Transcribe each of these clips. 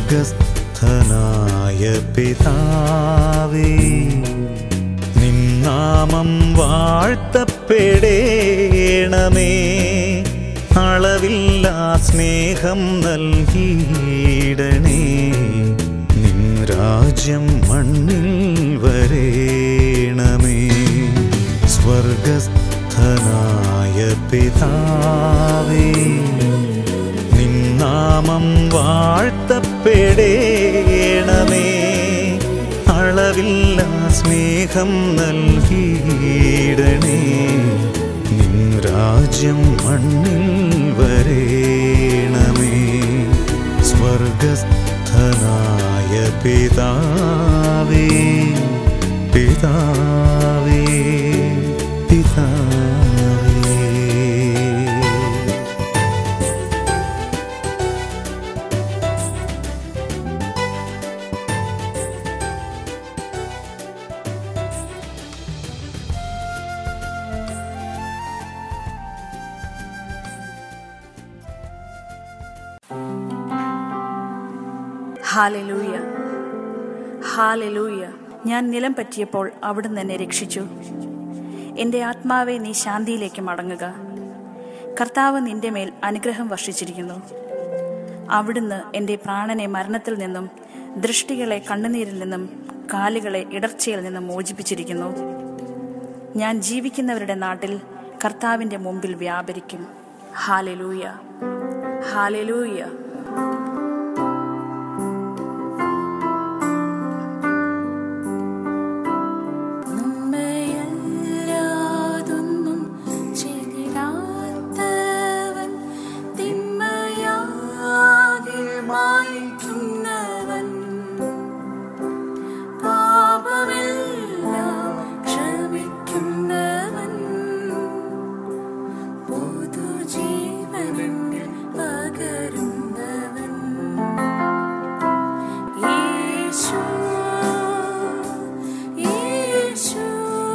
സ്വർഗസ്ഥനായ പിതാവേ നിന്നാമം വാഴ്ത്തപ്പെടേണമേ അളവില്ലാ സ്നേഹം നൽകിയിടണേ നിൻ രാജ്യം മണ്ണിൽ വരേണമേ സ്വർഗസ്ഥനായ പിതാവേ നിന്നാമം വാഴ്ത്തപ്പെടേണമേ അളവില്ല സ്നേഹം നൽകിയിടണേ നിൻ രാജ്യം മണ്ണിൽ വരേണമേ സ്വർഗസ്ഥനായ പിതാവേ പിതാവേ പിതാവേ ഹാലലൂയ ഹാലലൂയ ഞാൻ നിലം പറ്റിയപ്പോൾ അവിടുന്ന് എന്നെ രക്ഷിച്ചു എൻ്റെ ആത്മാവെ നീ ശാന്തിയിലേക്ക് മടങ്ങുക കർത്താവ് നിന്റെ മേൽ അനുഗ്രഹം വർഷിച്ചിരിക്കുന്നു അവിടുന്ന് എൻ്റെ പ്രാണനെ മരണത്തിൽ നിന്നും ദൃഷ്ടികളെ കണ്ണുനീരിൽ നിന്നും കാലുകളെ ഇടർച്ചയിൽ നിന്നും മോചിപ്പിച്ചിരിക്കുന്നു ഞാൻ ജീവിക്കുന്നവരുടെ നാട്ടിൽ കർത്താവിൻ്റെ മുമ്പിൽ വ്യാപരിക്കും ഹാലലൂയ ഹാലലൂയ നന്മയല്ലാതൊന്നും ചെയ്തിടാത്തവൻ തിന്മയാകിൽ മായ്ക്കുന്നവൻ പാപമെല്ലാം ക്ഷമിക്കുന്നവൻ പുതുജീവനങ്ങൾ പകരുന്നവൻ യേശു യേശു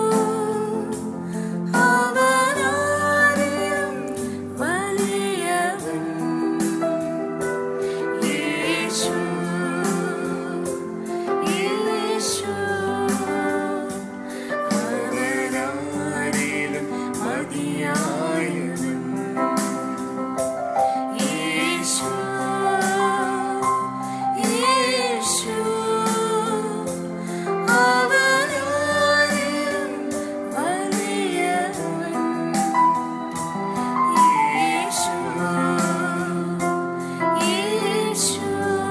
അവനാരും വലിയവൻ യേശു യേശു അവനാരിലും മതിയായവൻ യേശു യേശു അവനാരിലും വലിയവൻ യേശു യേശു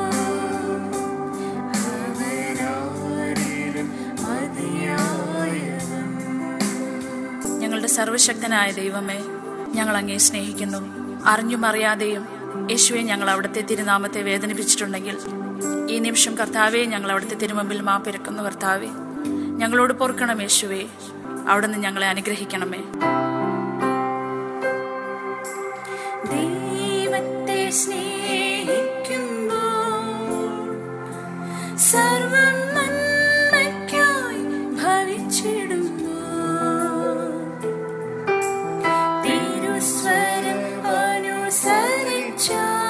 അവനാരിലും മതിയായവൻ ഞങ്ങളുടെ സർവശക്തനായ ദൈവമേ ഞങ്ങൾ അങ്ങേ സ്നേഹിക്കുന്നു അറിഞ്ഞും അറിയാതെയും യേശുവെ ഞങ്ങൾ അവിടുത്തെ തിരുനാമത്തെ വേദനിപ്പിച്ചിട്ടുണ്ടെങ്കിൽ ഈ നിമിഷം കർത്താവെ ഞങ്ങൾ അവിടുത്തെ തിരുമുമ്പിൽ മാപ്പിരക്കുന്നു കർത്താവെ ഞങ്ങളോട് പൊറുക്കണം യേശുവെ അവിടുന്ന് ഞങ്ങളെ അനുഗ്രഹിക്കണമേ ദൈവത്തെ സ്നേഹിക്കുമ്പോൾ സർവം നന്മയ്ക്കായി ഭവിച്ചിടുന്നു തിരുസ്വരം അനുസരിച്ച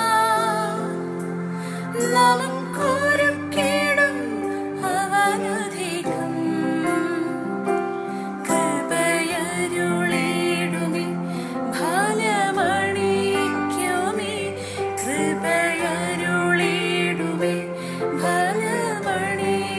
നമുക്കൊരു കേടും അവനധികം കൃപയരുളിടുമേ ഫലമണിക്കുമേ കൃപയരുളിടുമേ ഫലമണിക്കുമേ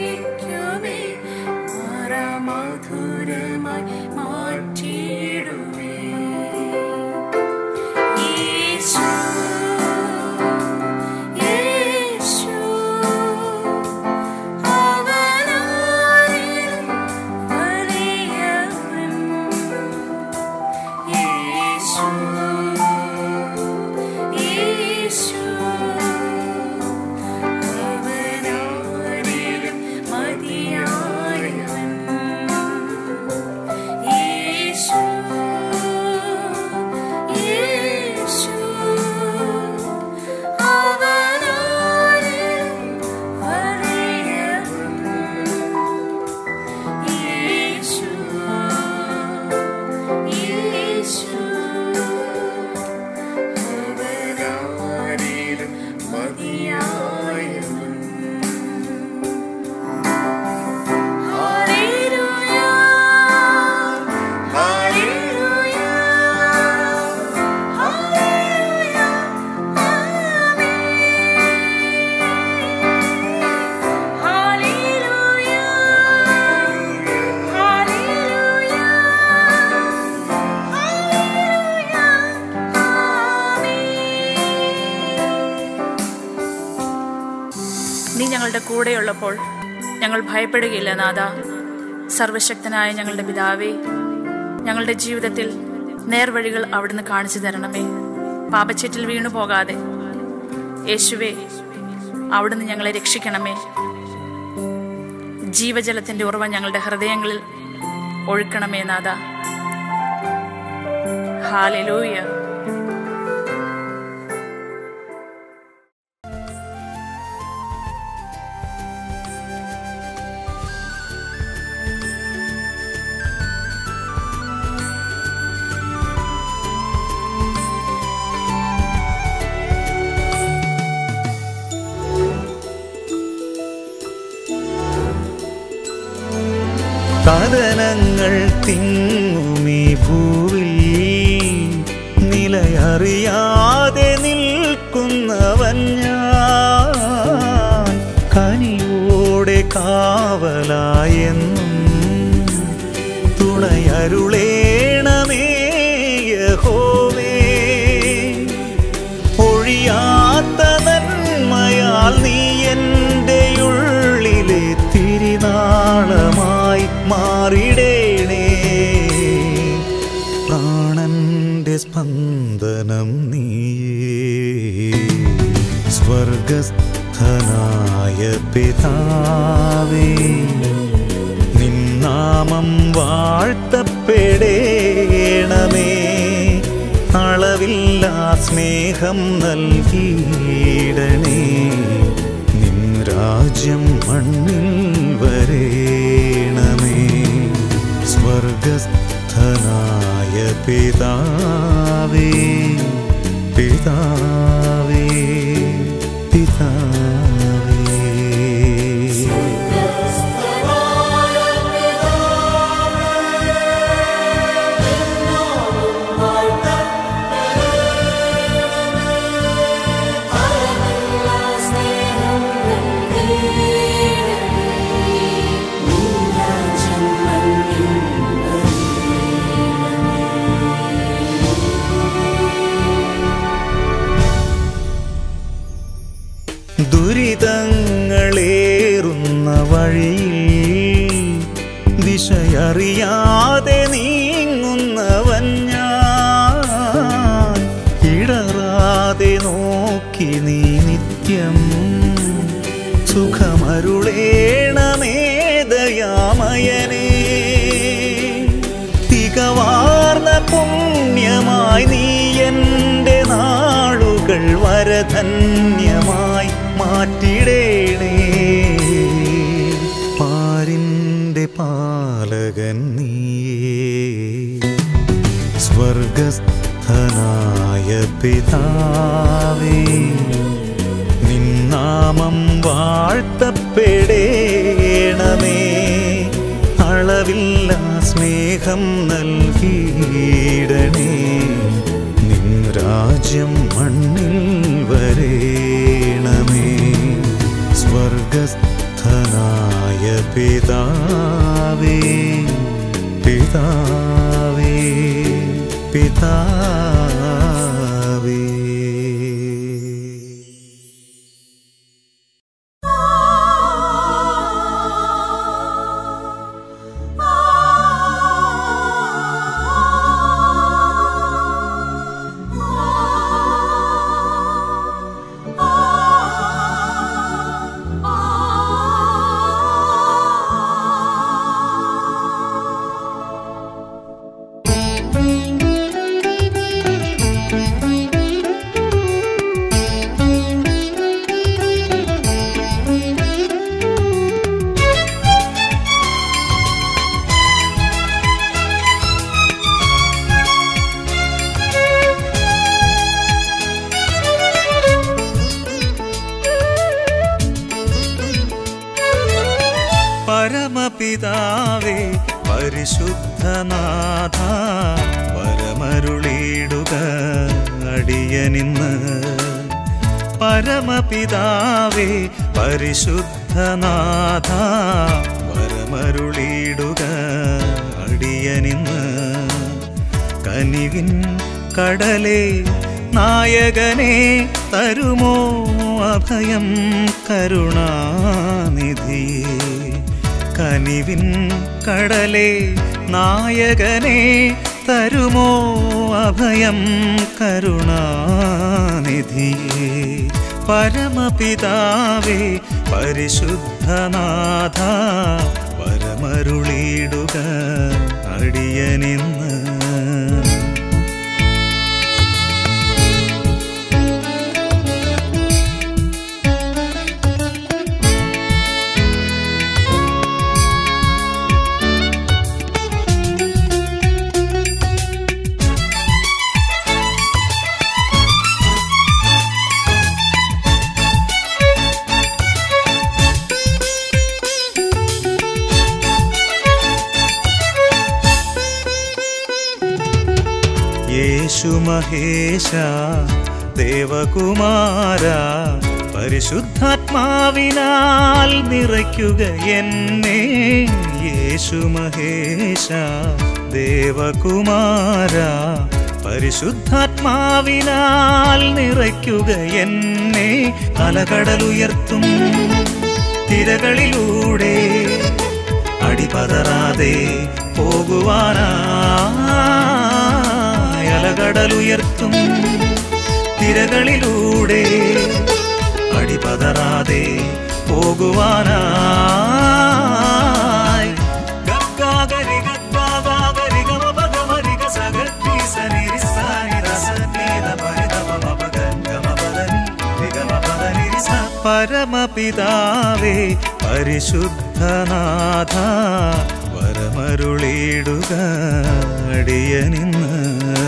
ഞങ്ങളുടെ കൂടെയുള്ളപ്പോൾ ഞങ്ങൾ ഭയപ്പെടുകയില്ല നാഥ സർവശക്തനായ ഞങ്ങളുടെ പിതാവേ ഞങ്ങളുടെ ജീവിതത്തിൽ നേർവഴികൾ അവിടുന്ന് കാണിച്ചു തരണമേ പാപച്ചേറ്റിൽ വീണു പോകാതെ യേശുവേ അവിടുന്ന് ഞങ്ങളെ രക്ഷിക്കണമേ ജീവജലത്തിന്റെ ഉറവ ഞങ്ങളുടെ ഹൃദയങ്ങളിൽ ഒഴുക്കണമേ നാഥ ഹാലലൂയ കഥനങ്ങൾ തിങ്ങുമീ ഭൂവിൽ നിലയറിയാതെ നിൽക്കുന്നവൻ ഞാൻ കനിയോടെ കാവലായെന്നും തുണയരുളേണമേ യഹോവേ ഒഴിയാത്ത നന്മയാൽ നീ എൻ്റെ ഉള്ളിലെ തിരിനാളമായി മാറിടേണേ പ്രാണന്റെ സ്പന്ദനം നീയേ സ്വർഗസ്ഥനായ പിതാവേ നിന്നാമം വാഴ്ത്തപ്പെടേണമേ അളവില്ലാ സ്നേഹം നൽകിയിടണേ നിൻ രാജ്യം മണ്ണിൽ വരേണമേ സ്വർഗസ്ഥനായ പിതാവേ പിതാവേ പിതാവേ ദുരിതങ്ങളേറുന്ന വഴിയിൽ ദിശയറിയാതെ നീങ്ങുന്നവൻ ഞാൻ ഇടറാതെ നോക്കി നീ നിത്യം സുഖമരുളേണമേ ദയാമയനേ തികവാർന്ന പുണ്യമായി നീ എൻ്റെ നാളുകൾ വരധന്യമായി മാറ്റിടേണേ പാരിൻ്റെ പാലകൻ നീയേ സ്വർഗസ്ഥനായ പിതാവേ നിന്നാമം വാഴ്ത്തപ്പെടേണമേ അളവില്ല സ്നേഹം നൽകിയിടണേ നിൻ രാജ്യം മണ്ണിൽ വരേണമേ സ്വർഗസ്ഥനായ പിതാവേ പിതാവേ പിതാവേ പരമപിതാവേ പരിശുദ്ധനാഥ പരമരുളിയിടുക അടിയനിന്ന് പരമപിതാവേ പരിശുദ്ധനാഥ പരമരുളിയിടുക അടിയനിന്ന് കനിവിൻ കടലേ നായകനെ തരുമോ അഭയം കരുണാനിധിയേ കനിവിൻ കടലേ നായകനെ തരുമോ അഭയം കരുണാനിധിയേ പരമപിതാവേ പരിശുദ്ധനാഥ വരമരുളിയിടുക അടിയനിന്ന് യേശു മഹേശ ദേവകുമാര പരിശുദ്ധാത്മാവിനാൽ നിറയ്ക്കുക എന്നെ യേശു മഹേശ ദേവകുമാര പരിശുദ്ധാത്മാവിനാൽ നിറയ്ക്കുക എന്നെ അലകടലുയർത്തും തിരകളിലൂടെ അടിപതറാതെ പോകുവാനായി അലകടലുയർത്തും തിരകളിലൂടെ അടിപതറാതെ പോകുവാനായി ഗഗ്ഗാഗരി ഗഗ്ഗാഗാഗരി ഗമപഗമരി ഗസഗത്തി സനിരി സാനി രസനീത പരിതമമപഗംഗമപദനി വിഗമപദനി സ. പരമപിതാവേ പരിശുദ്ധനാഥ വരമരുളിയിടുക അടിയനിന്ന്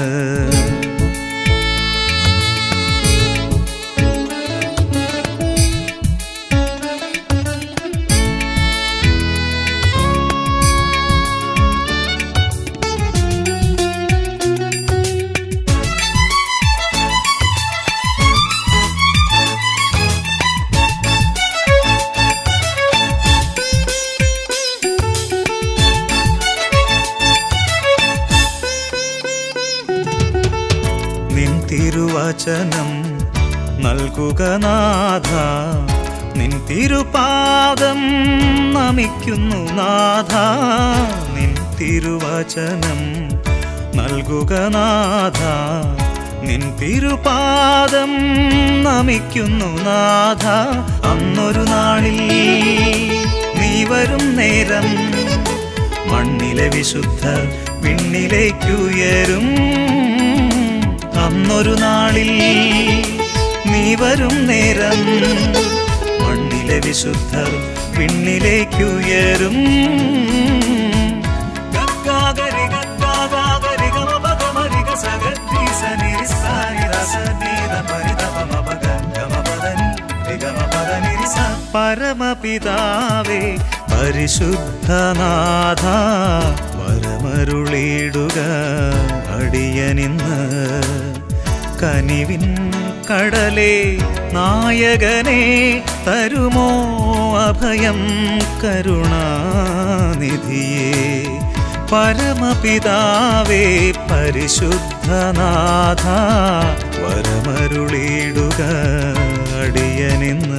നിൻ തിരുവചനം നൽകുക നാഥ നിൻ തിരുപാദം നമിക്കുന്നു നാഥ നിൻ തിരുവചനം നൽകുക നാഥ നിൻ തിരുപാദം നമിക്കുന്നു നാഥ അന്നൊരു നാളിൽ നീ വരും നേരം മണ്ണിലെ വിശുദ്ധ വിണ്ണിലേക്കുയരും അന്നൊരു നാളിൽ നീ വരും നേരം മണ്ണിലെ വിശുദ്ധർ വിണ്ണിലേക്കുയരും ഗഗ്ഗാഗരി ഗഗ്ഗാഗാഗരി ഗമപഗമരി ഗസഗത്തി സനിരി സാനി രസനീത പരിതമമപഗംഗമപദനി വിഗമപദനി സ. പരമപിതാവേ പരിശുദ്ധനാഥ വരമരുളിയിടുക അടിയനിന്ന് കനിവിൻ കടലേ നായകനെ തരുമോ അഭയം കരുണാനിധിയേ പരമപിതാവേ പരിശുദ്ധനാഥ വരമരുളിയിടുക അടിയനിന്ന്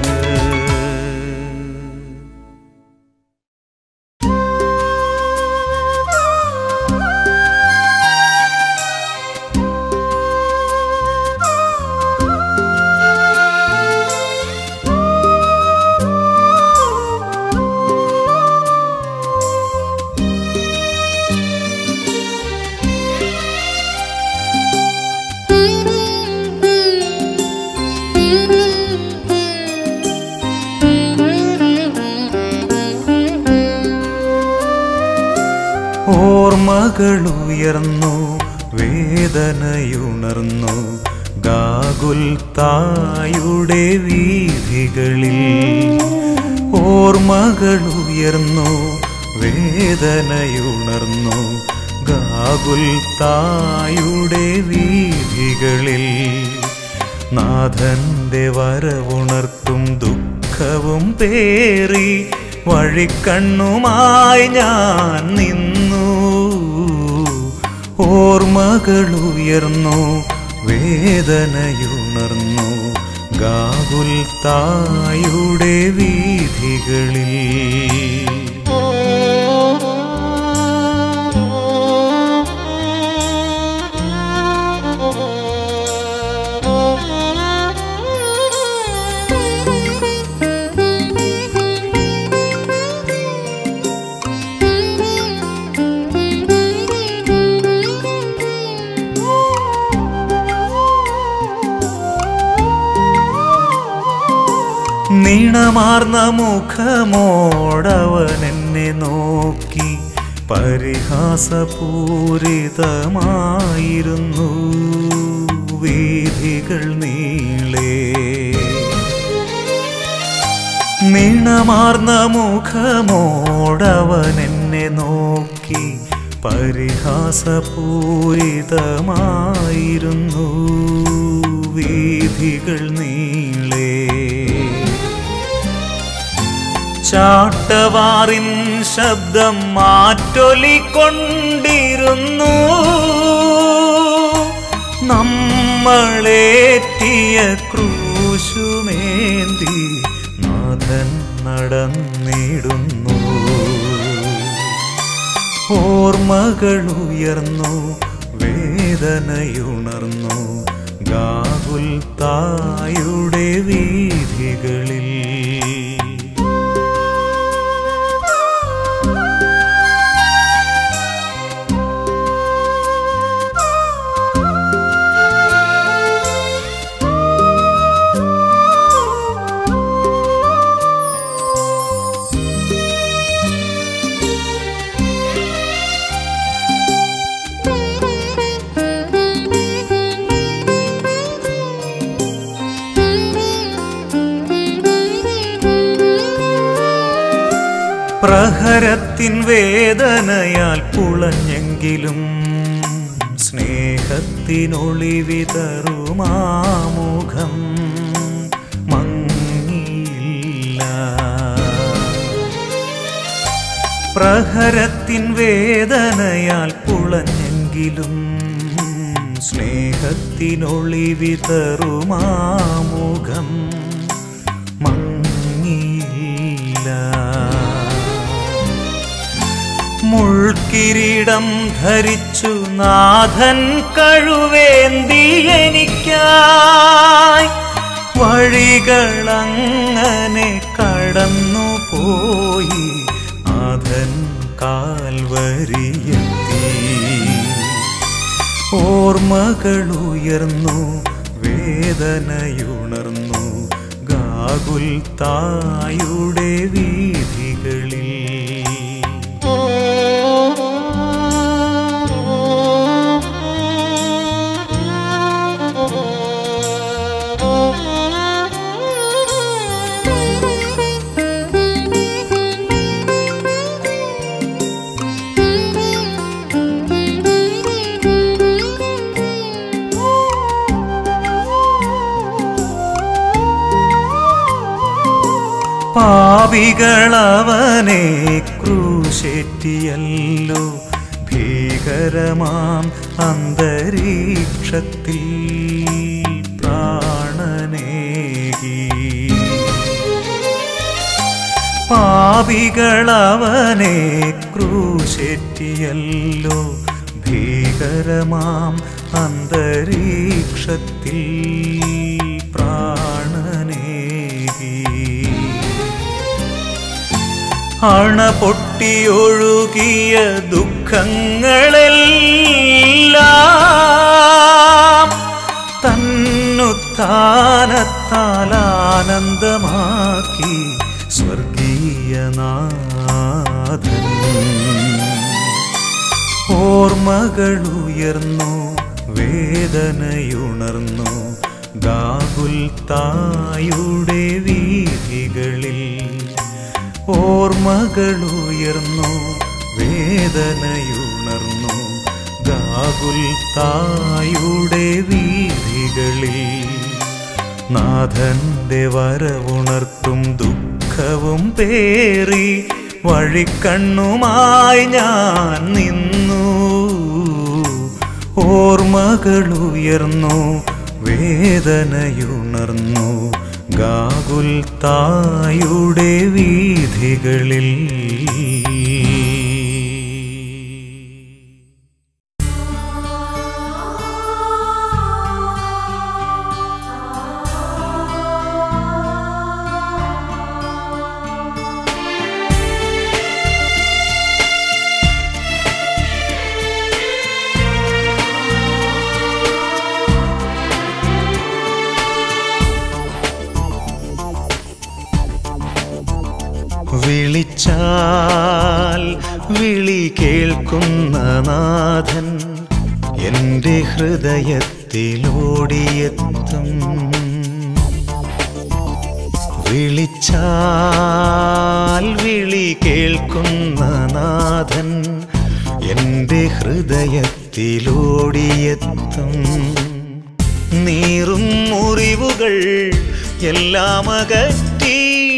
ഓർമ്മകളുയർന്നു വേദനയുണർന്നു ഗാകുൽ തായുടെ വീഥികളിൽ ഓർമ്മകളുയർന്നു വേദനയുണർന്നു ഗാകുൽ തായുടെ വീഥികളിൽ നാഥന്റെ വരവുണർത്തും ദുഃഖവും പേറി വഴിക്കണ്ണുമായി ഞാൻ നിന്നു ഓർമ്മകളുയർന്നു വേദനയുണർന്നു ഗാകുൽത്തായുടെ വീഥികളിൽ നീണമാർന്ന മുഖമോടവൻ എന്നെ നോക്കി പരിഹാസപൂരിതമായിരുന്നു വീഥികൾ നീളേ നീണമാർന്ന മുഖമോടവൻ എന്നെ നോക്കി പരിഹാസപൂരിതമായിരുന്നു വീഥികൾ നീളേ ചാട്ടവാറിൻ ശബ്ദം മാറ്റൊലിക്കൊണ്ടിരുന്നു നമ്മളേറ്റിയ ക്രൂശുമേന്തി നാഥൻ നടന്നിടുന്നു ഓർമ്മകളുയർന്നു വേദനയുണർന്നു ഗാകുൽ തായുടെ വീഥികളിൽ പ്രഹരത്തിൻ വേദനയാൽ പുളഞ്ഞെങ്കിലും സ്നേഹത്തിനൊളിവിതറുമാമുഖം മങ്ങിയില്ല പ്രഹരത്തിൻ വേദനയാൽ പുളഞ്ഞെങ്കിലും സ്നേഹത്തിനൊളിവിതറുമാമുഖം മങ്ങിയില്ല മുൾക്കിരീടം ധരിച്ചു നാഥൻ കഴുവേന്തി എനിക്കായി വഴികളങ്ങനെ കടന്നു പോയി നാഥൻ കാൽവരിയെത്തി ഓർമ്മകളുയർന്നു വേദനയുണർന്നു ഗാകുൽ തായുടെ വീഥികളിൽ പാപികളവനെ ക്രൂശേറ്റിയല്ലോ ഭീകരമാം അന്തരീക്ഷത്തിൽ പ്രാണനേകി പാപികളവനെ ക്രൂശേറ്റിയല്ലോ ഭീകരമാം അന്തരീക്ഷത്തിൽ പ്രാണനേകി അണ പൊട്ടിയൊഴുകിയ ദുഃഖങ്ങളെല്ലാം തന്നുത്താനത്താൽ ആനന്ദമാക്കി സ്വർഗീയനാഥൻ ഓർമ്മകളുയർന്നു വേദനയുണർന്നു ഗാകുൽ തായുടെ വീഥികളിൽ ഓർമ്മകളുയർന്നു വേദനയുണർന്നു ഗാകുൽ തായുടെ വീഥികളിൽ നാഥന്റെ വരവുണർത്തും ദുഃഖവും പേറി വഴിക്കണ്ണുമായി ഞാൻ നിന്നു ഓർമ്മകളുയർന്നു വേദനയുണർന്നു ഗാകുൽ തായുടെ വീഥികളിൽ വിളിച്ചാൽ വിളി കേൾക്കുന്ന നാഥൻ എൻ്റെ ഹൃദയത്തിലോടിയെത്തും വിളിച്ചാൽ വിളി കേൾക്കുന്ന നാഥൻ എൻ്റെ ഹൃദയത്തിലോടിയെത്തും നീറും മുറിവുകൾ എല്ലാം അകറ്റി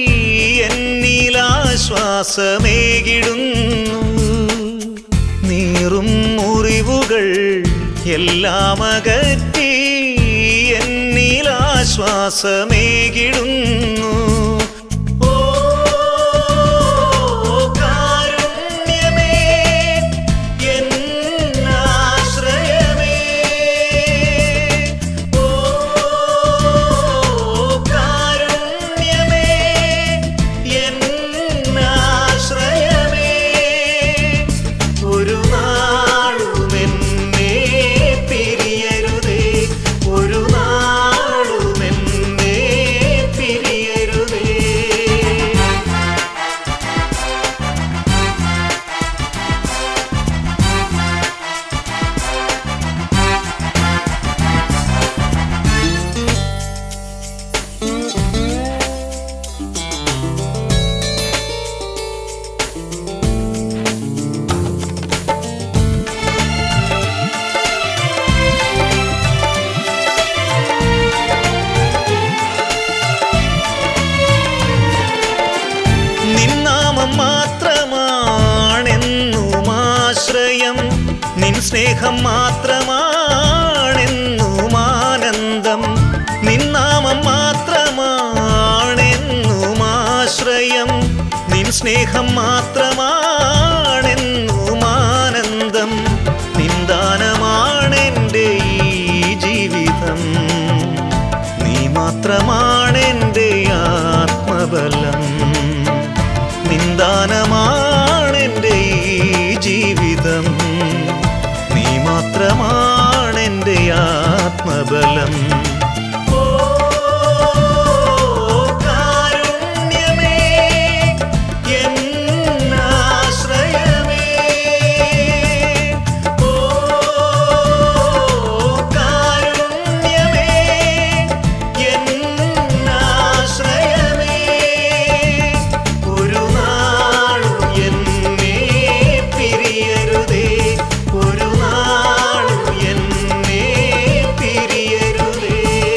എന്നിലാശ്വാസമേകിടുന്നു നീറും മുറിവുകൾ എല്ലാം അകറ്റി എന്നിലാശ്വാസമേകിടുന്നു ഓ കാരുണ്യമേ എന്നാശ്രയമേ ഓ കാരുണ്യമേ എന്നാശ്രയമേ ഒരു നാളും എന്നെ പിരിയരുതേ ഒരു നാളും എന്നെ പിരിയരുതേ നിന്നാമം മാത്രമാണെന്നും ആശ്രയം നിൻ സ്നേഹം മാത്രമാണെന്നും ആനന്ദം നിന്നാമം മാത്രമാണെന്നും ആശ്രയം നിൻ സ്നേഹം മാത്രമാണെന്നും ആനന്ദം നിന്ദാനമാണെൻ്റെ ഈ ജീവിതം നീ മാത്രമാണെൻ്റെ ആത്മബലം നിന്ദാനമാണെൻ്റെ ഈ ജീവിതം നീ മാത്രമാണെൻ്റെ ആത്മബലം ഓ കാരുണ്യമേ എന്നാശ്രയമേ ഓ കാരുണ്യമേ എന്നാശ്രയമേ ഒരു നാളും എന്നെ പിരിയരുതേ ഒരു നാളും എന്നെ പിരിയരുതേ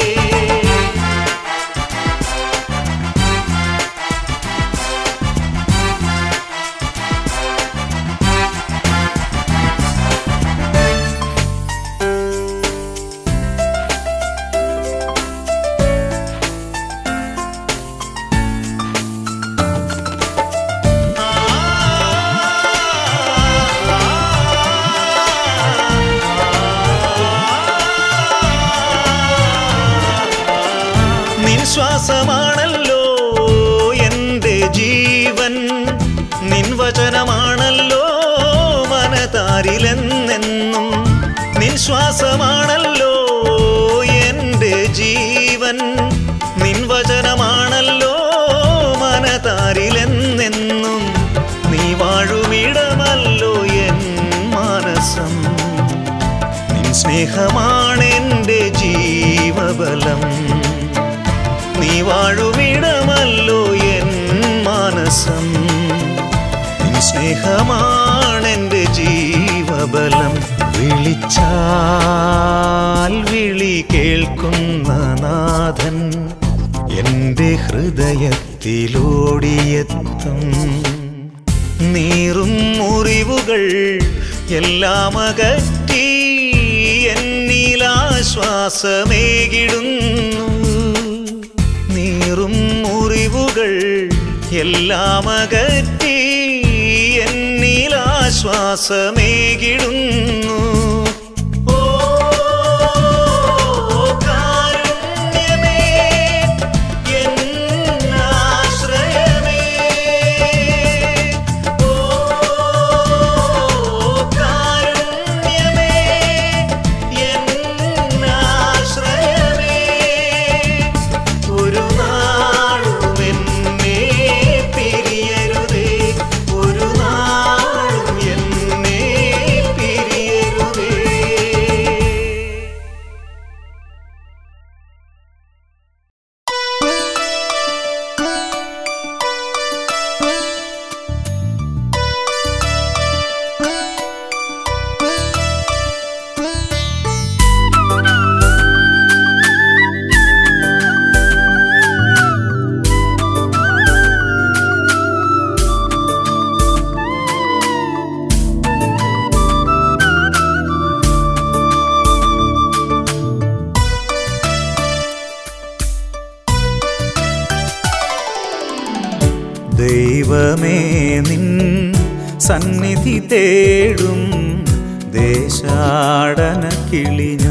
നിൻ ശ്വാസമാണല്ലോ എൻ്റെ ജീവൻ നിൻ വചനമാണല്ലോ മനതാരിലെന്നെന്നും നിൻ ശ്വാസമാണല്ലോ എൻ്റെ ജീവൻ നിൻ വചനമാണല്ലോ മനതാരിലെന്നെന്നും നീ വാഴുമിടമല്ലോ എൻ മാനസം നിൻ സ്നേഹമാണെൻ്റെ ജീവബലം നീ വാഴുമിടമല്ലോ എൻ മാനസം നിൻ സ്നേഹമാണെൻ്റെ ജീവബലം വിളിച്ചാൽ വിളി കേൾക്കുന്ന നാഥൻ എൻ്റെ ഹൃദയത്തിലോടിയെത്തും നീറും മുറിവുകൾ എല്ലാം അകറ്റി എന്നിലാ ആശ്വാസമേകിടുന്നു നീറും മുറിവുകൾ എല്ലാം അകറ്റി എന്നിൽ ആശ്വാസമേകിടുന്നു ഓ കാരുണ്യമേ എന്നാശ്രയമേ ഓ കാരുണ്യമേ എന്നാശ്രയമേ ഒരു നാളും എന്നെ പിരിയരുതേ ഒരു നാളും എന്നെ പിരിയരുതേ ദൈവമേ നിൻ സന്നിധി തേടും ദേശാടന കിളിഞ്ഞ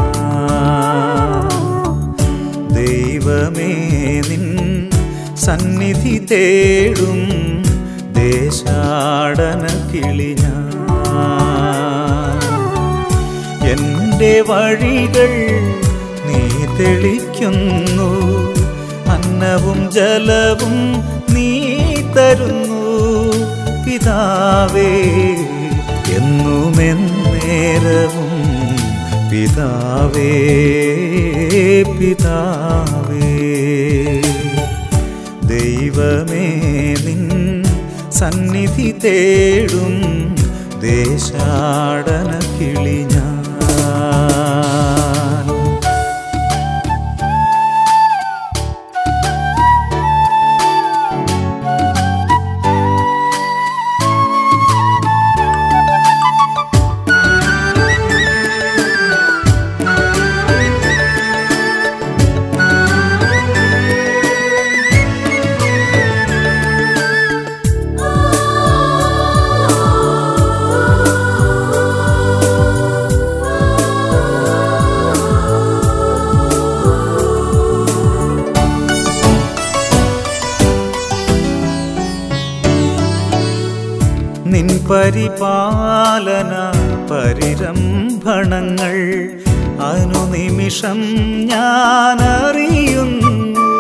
ദൈവമേ നിൻ സന്നിധി തേടും ദേശാടന കിളിഞ്ഞ എൻ്റെ വഴികൾ നീ തെളിക്കുന്നു അന്നവും ജലവും നീ തരുന്നു പിതാവേ എന്നുമെന്നേരവും പിതാവേ പിതാവേ ദൈവമേ നിൻ സന്നിധി തേടും ദേശാടന കിളിഞ്ഞാൻ നിൻ പരിപാലന പരിരംഭണങ്ങൾ അനുനിമിഷം ഞാൻ അറിയുന്നു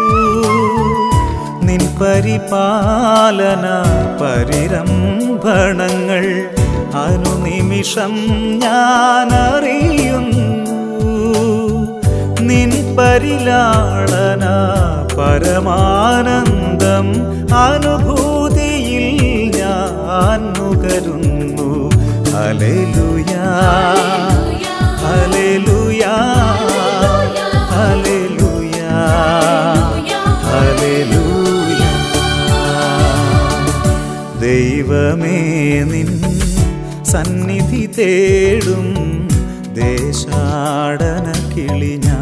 നിൻ പരിപാലന പരിരംഭണങ്ങൾ അനുനിമിഷം ഞാൻ അറിയുന്നു നിൻ പരിലാളന പരമാനന്ദം അനുഭൂതിയിൽ ഞാൻ നുകരുന്നു ഹല്ലേലൂയാ ഹല്ലേലൂയാ ഹല്ലേലൂയാ ഹല്ലേലൂയാ ദൈവമേ നിൻ സന്നിധി തേടും ദേശാടന കിളിഞ്ഞാൻ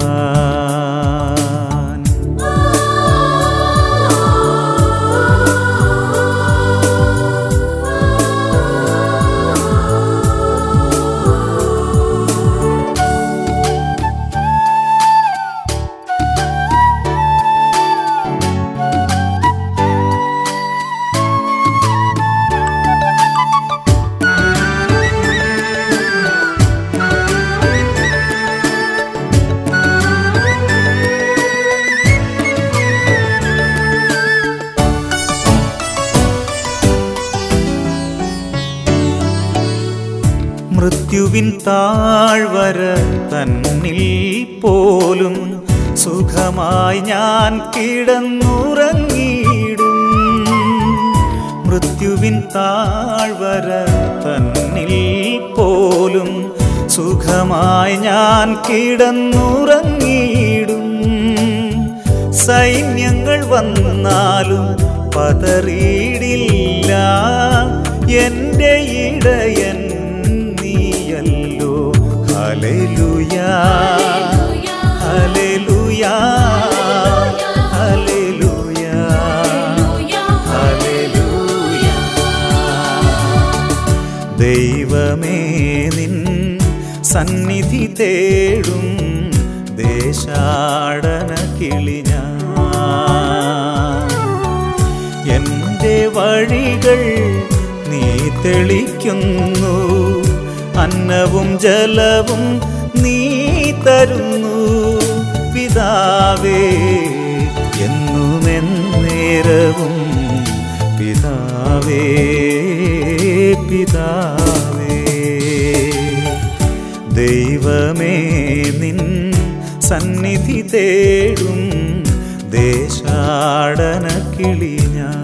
മൃത്യുവിൻ താഴ്വര തന്നിൽ പോലും സുഖമായി ഞാൻ കിടന്നുറങ്ങിയിടും മൃത്യുവിൻ താഴ്വര തന്നിൽ പോലും സുഖമായി ഞാൻ കിടന്നുറങ്ങിയിടും സൈന്യങ്ങൾ വന്നാലും പതറിയിടില്ല എൻ്റെ ഇടയൻ നീയല്ലോ ഹല്ലേലൂയാ സന്നിധി തേടും ദേശാടന കിളിഞ്ഞ എൻ്റെ വഴികൾ നീ തെളിക്കുന്നു അന്നവും ജലവും നീ തരുന്നു പിതാവേ എന്നുമെന്നേരവും പിതാവേ പിതാവേ ദൈവമേ നിൻ സന്നിധി തേടും ദേശാടന കിളി ഞാൻ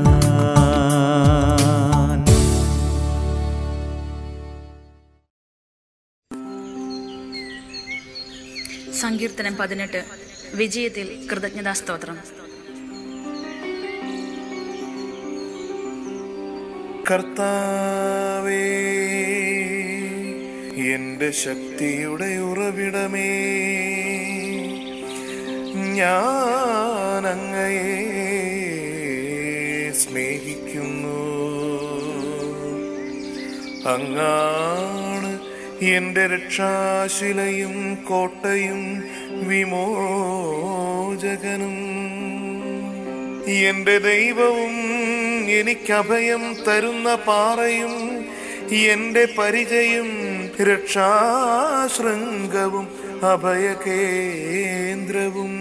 സങ്കീർത്തനം പതിനെട്ട് വിജയത്തിൽ കൃതജ്ഞതാ സ്തോത്രം കർത്താവേ എന്റെ ശക്തിയുടെ ഉറവിടമേ ഞാൻ അങ്ങയെ സ്നേഹിക്കുന്നു അങ്ങാണ് എന്റെ രക്ഷാശിലയും കോട്ടയും വിമോചകനും എന്റെ ദൈവവും എനിക്ക് അഭയം തരുന്ന പാറയും എന്റെ പരിചയും രക്ഷാശൃംഗവും അഭയകേന്ദ്രവും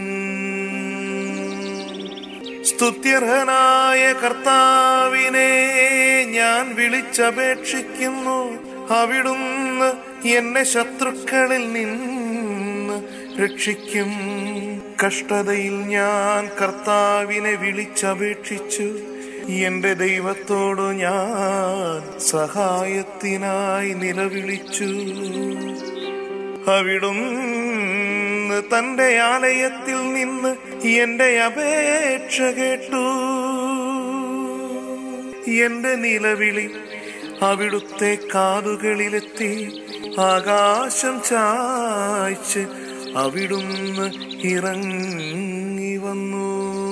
സ്തുത്യർഹനായ കർത്താവിനെ ഞാൻ വിളിച്ചപേക്ഷിക്കുന്നു അവിടുന്ന് എന്നെ ശത്രുക്കളിൽ നിന്ന് രക്ഷിക്കും കഷ്ടതയിൽ ഞാൻ കർത്താവിനെ വിളിച്ചപേക്ഷിച്ചു എന്റെ ദൈവത്തോട് ഞാൻ സഹായത്തിനായി നിലവിളിച്ചു അവിടുന്ന് തന്റെ ആലയത്തിൽ നിന്ന് എന്റെ അപേക്ഷ കേട്ടു എന്റെ നിലവിളി അവിടുത്തെ കാതുകളിലെത്തി ആകാശം ചായ്ച്ച് അവിടുന്ന് ഇറങ്ങി വന്നു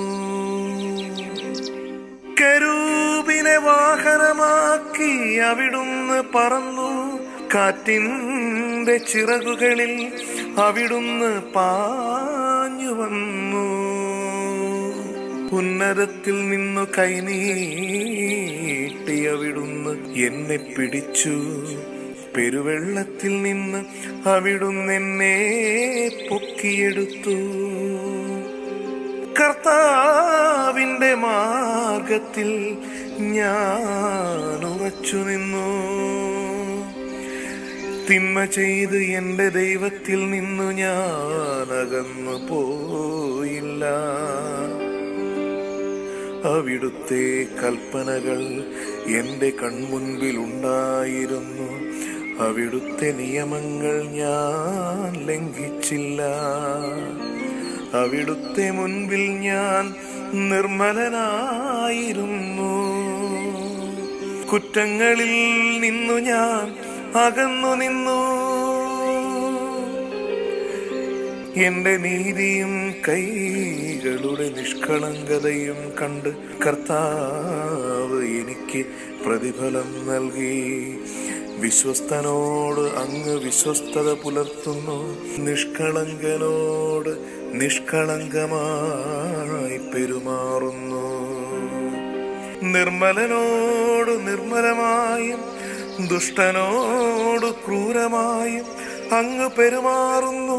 കരൂപിനെ വാഹനമാക്കി അവിടുന്ന് പറന്നു കാറ്റിന്റെ ചിറകുകളിൽ അവിടുന്ന് പാഞ്ഞു വന്നു ഉന്നതത്തിൽ നിന്നു കൈനീട്ടി അവിടുന്ന് എന്നെ പിടിച്ചു പെരുവെള്ളത്തിൽ നിന്ന് അവിടുന്ന് എന്നെ പൊക്കിയെടുത്തു കർത്താവിന്റെ മാർഗത്തിൽ ഞാൻ ഉറച്ചു നിന്നു തിന്മ ചെയ്ത് എന്റെ ദൈവത്തിൽ നിന്നു ഞാൻ അകന്നു പോയില്ല അവിടുത്തെ കൽപ്പനകൾ എന്റെ കൺമുൻപിൽ ഉണ്ടായിരുന്നു അവിടുത്തെ നിയമങ്ങൾ ഞാൻ ലംഘിച്ചില്ല അവിടുത്തെ മുൻപിൽ ഞാൻ നിർമ്മലനായിരുന്നു കുറ്റങ്ങളിൽ നിന്നു ഞാൻ അകന്നു നിന്നു എന്റെ നീതിയും കൈകളുടെ നിഷ്കളങ്കതയും കണ്ട് കർത്താവ് എനിക്ക് പ്രതിഫലം നൽകി വിശ്വസ്തനോട് അങ്ങ് വിശ്വസ്തത പുലർത്തുന്നു നിഷ്കളങ്കനോട് നിഷ്കളങ്കമായി പെരുമാറുന്നു നിർമ്മലനോട് നിർമ്മലമായും ദുഷ്ടനോട് ക്രൂരമായും അങ്ങ് പെരുമാറുന്നു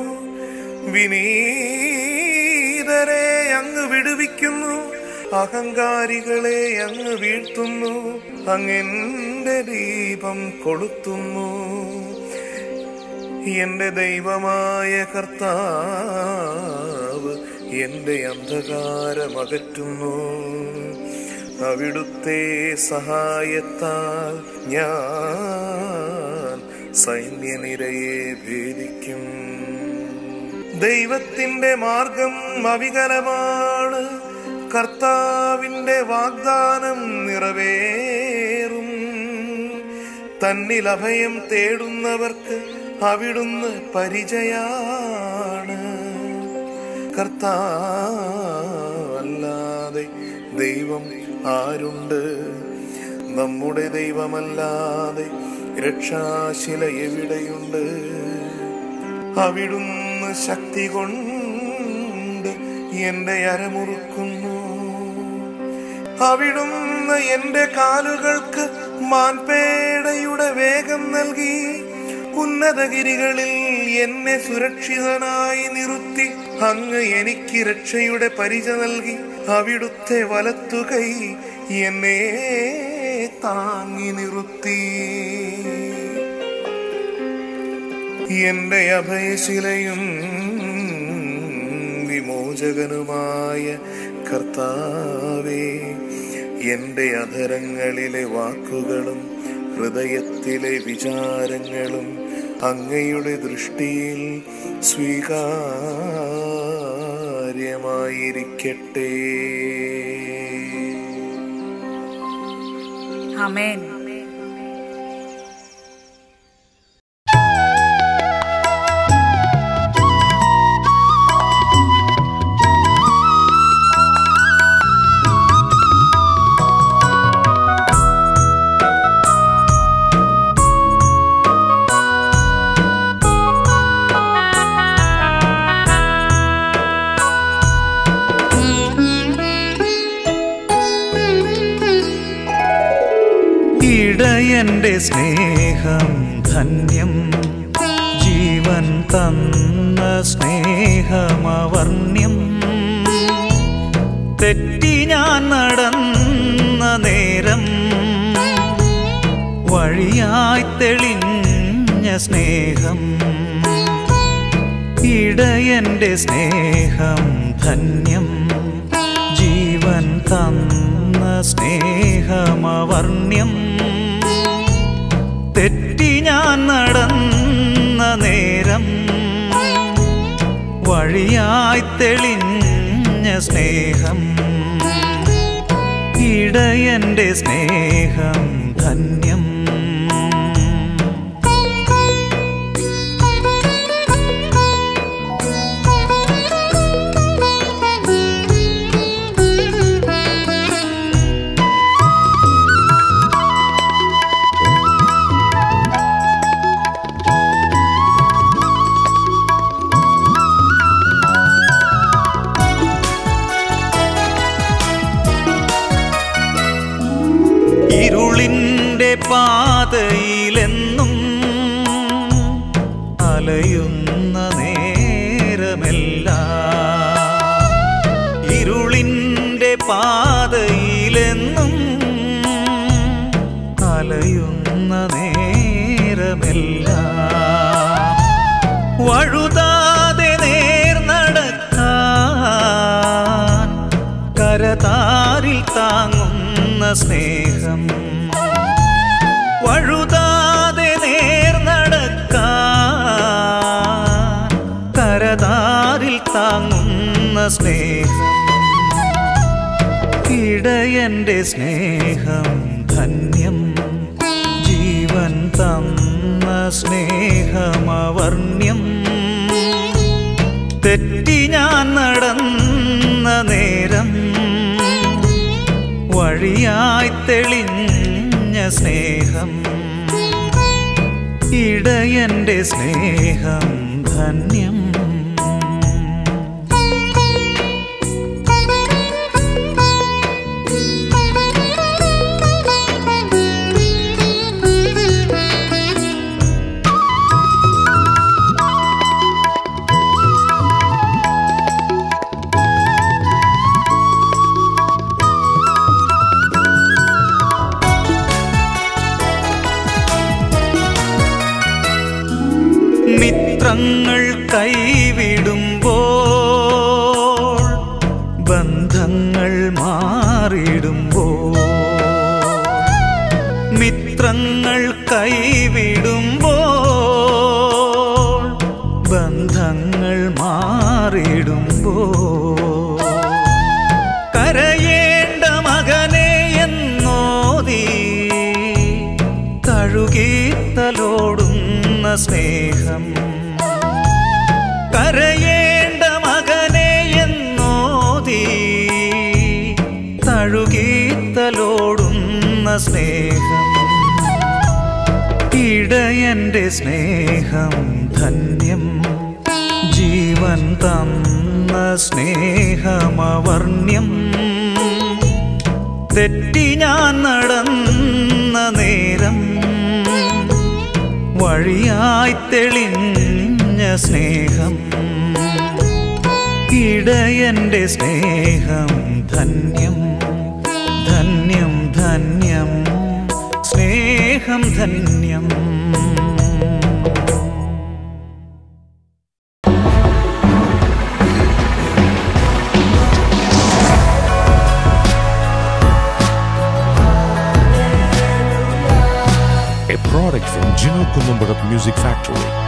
വിനീതരെ അങ്ങ് വിടുവിക്കുന്നു അഹങ്കാരികളെ അങ്ങ് വീഴ്ത്തുന്നു അങ്ങെന്റെ ദീപം കൊളുത്തുന്നു എന്റെ ദൈവമായ കർത്താവ് എന്റെ അന്ധകാരം അകറ്റുന്നു അവിടുത്തെ സഹായത്താൽ ഞാൻ സൈന്യനിരയെ ഭേദിക്കും ദൈവത്തിന്റെ മാർഗം അവികലമാണ് കർത്താവിന്റെ വാഗ്ദാനം നിറവേറും തന്നിൽ അഭയം തേടുന്നവർക്ക് അവിടുന്ന് പരിചയാണ് കർത്താവല്ലാതെ ദൈവം ആരുണ്ട് നമ്മുടെ ദൈവമല്ലാതെ രക്ഷാശില എവിടെയുണ്ട് അവിടുന്ന് ശക്തി കൊണ്ട് എന്റെ അരമുറുക്കുന്നു അവിടുന്ന് എന്റെ കാലുകൾക്ക് മാൻപേടയുടെ വേഗം നൽകി ഉന്നതഗിരികളിൽ എന്നെ സുരക്ഷിതനായി നിർത്തി അങ്ങ് എനിക്ക് രക്ഷയുടെ പരിച നൽകി അവിടുത്തെ വലത്തുകൈ എന്നെ താങ്ങി നിർത്തി എന്റെ അഭയശിലയും വിമോചകനുമായ കർത്താവേ എന്റെ അധരങ്ങളിലെ വാക്കുകളും ഹൃദയത്തിലെ വിചാരങ്ങളും അങ്ങയുടെ ദൃഷ്ടിയിൽ സ്വീകാര്യമായിരിക്കട്ടെ അമേൻ ഇടയന്റെ സ്നേഹം ധന്യം ജീവൻ തന്ന സ്നേഹമവർണ്യം തെറ്റി ഞാൻ നടന്ന നേരം വഴിയായി തെളിഞ്ഞ സ്നേഹം ഇടയന്റെ സ്നേഹം ധന്യം ജീവൻ തന്ന സ്നേഹമവർണ്യം തെറ്റി ഞാൻ നടന്ന നേരം വഴിയായി തെളിഞ്ഞ സ്നേഹം ഇടയന്റെ സ്നേഹം ധന്യം ഇരുളിൻ്റെ പാതയിലെന്നും അലയുന്ന നേരമെല്ലാം ഇരുളിൻ്റെ പാതയിലെന്നും അലയുന്ന നേരമെല്ലാം വഴുതാതെ നേർ നടക്കാൻ കരതാരിൽ താങ്ങുന്ന സ്നേഹം വഴുതാതെ നേർ നടക്കാൻ കരതാരിൽ താങ്ങുന്ന സ്നേഹം ഇടയന്റെ സ്നേഹം ധന്യം ജീവൻ തന്ന സ്നേഹമവർണ്യം തെറ്റി ഞാൻ നടന്ന നേരം വഴിയായി തെളിഞ്ഞ സ്നേഹം ഇടയന്റെ സ്നേഹം ധന്യം മിത്രങ്ങൾ കൈവിടുമ്പോൾ ബന്ധങ്ങൾ മാറിടുമ്പോൾ മിത്രങ്ങൾ കൈവിടുമ്പോൾ ബന്ധങ്ങൾ മാറിടുമ്പോൾ കരയേണ്ട മകനെ എന്നോതി തഴുകിത്തലോടുന്ന സ്നേഹം കരയേണ്ട മകനെ എന്നോതി തഴുകിത്തലോടുന്ന സ്നേഹം ഇടയന്റെ സ്നേഹം ധന്യം ജീവൻ തന്ന സ്നേഹമവർണ്യം തെറ്റി ഞാൻ നടന്ന നേരം വഴിയായി തെളിഞ്ഞ സ്നേഹം ഇടയന്റെ സ്നേഹം ധന്യം ധന്യം ധന്യം സ്നേഹം ധന്യം a product from Gino Columbarat Music Factory.